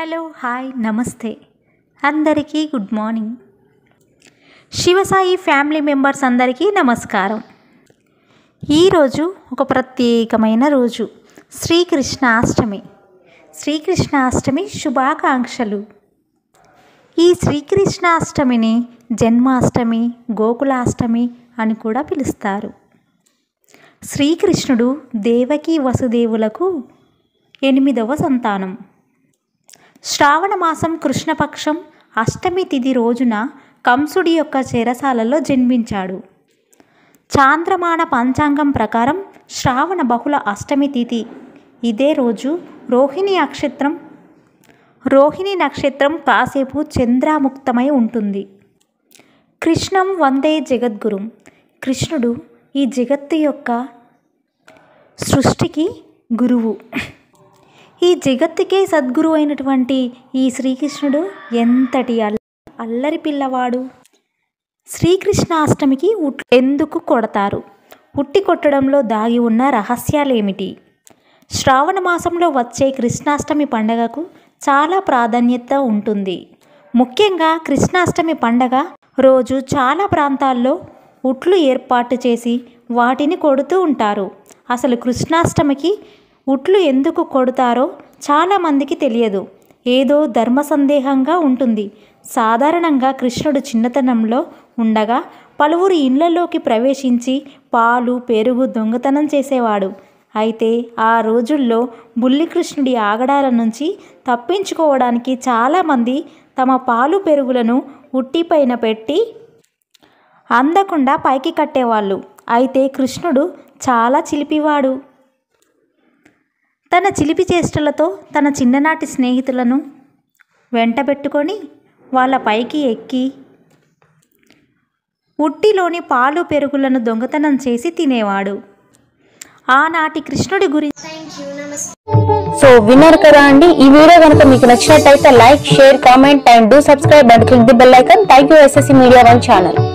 hello hi నమస్తే అందరికీ good morning Sivasai family members అందరికీ నమస్కారం ఈరోజు ఒక ప్రత్యేకమైన రోజు శ్రీకృష్ణాష్టమి శ్రీకృష్ణాష్టమి శుభాకాంక్షలు ఈ శ్రీకృష్ణాష్టమిని జన్మాష్టమి గోకులాష్టమి అని కూడా పిలుస్తారు శ్రీకృష్ణుడు దేవకి వసుదేవులకు ఎనిమిదవ సంతానం శ్రావణ మాసం కృష్ణపక్షం అష్టమి తిథి రోజున కంసుడి యొక్క చెరసాలలో జన్మించాడు చాంద్రమాన పంచాంగం ప్రకారం శ్రావణ బహుళ అష్టమి తిథి ఇదే రోజు రోహిణి నక్షత్రం రోహిణి నక్షత్రం కాసేపు చంద్రాముక్తమై ఉంటుంది కృష్ణం వందే జగద్గురుం కృష్ణుడు ఈ జగత్తు యొక్క సృష్టికి గురువు ఈ జగత్తుకే సద్గురు అయినటువంటి ఈ శ్రీకృష్ణుడు ఎంతటి అల్ల అల్లరి పిల్లవాడు శ్రీకృష్ణాష్టమికి ఉట్ ఎందుకు కొడతారు ఉట్టి కొట్టడంలో దాగి ఉన్న రహస్యాలేమిటి శ్రావణ మాసంలో వచ్చే కృష్ణాష్టమి పండగకు చాలా ప్రాధాన్యత ఉంటుంది ముఖ్యంగా కృష్ణాష్టమి పండగ రోజు చాలా ప్రాంతాల్లో ఉట్లు ఏర్పాటు చేసి వాటిని కొడుతూ ఉంటారు అసలు కృష్ణాష్టమికి ఉట్లు ఎందుకు కొడతారో చాలామందికి తెలియదు ఏదో ధర్మ సందేహంగా ఉంటుంది సాధారణంగా కృష్ణుడు చిన్నతనంలో ఉండగా పలువురు ఇళ్లలోకి ప్రవేశించి పాలు పెరుగు దొంగతనం చేసేవాడు అయితే ఆ రోజుల్లో బుల్లికృష్ణుడి ఆగడాల నుంచి తప్పించుకోవడానికి చాలామంది తమ పాలు పెరుగులను ఉట్టిపైన పెట్టి అందకుండా పైకి కట్టేవాళ్ళు అయితే కృష్ణుడు చాలా చిలిపివాడు తన చిలిపి చేష్టలతో తన చిన్ననాటి స్నేహితులను వెంటబెట్టుకొని వాళ్ళ పైకి ఎక్కి ఉట్టిలోని పాలు పెరుగులను దొంగతనం చేసి తినేవాడు ఆనాటి కృష్ణుడి గురించి సో విన్నారు కదా అండి ఈ వీడియో కనుక మీకు నచ్చినట్టయితే like share comment and do subscribe and click the bell icon thank you SSC media one channel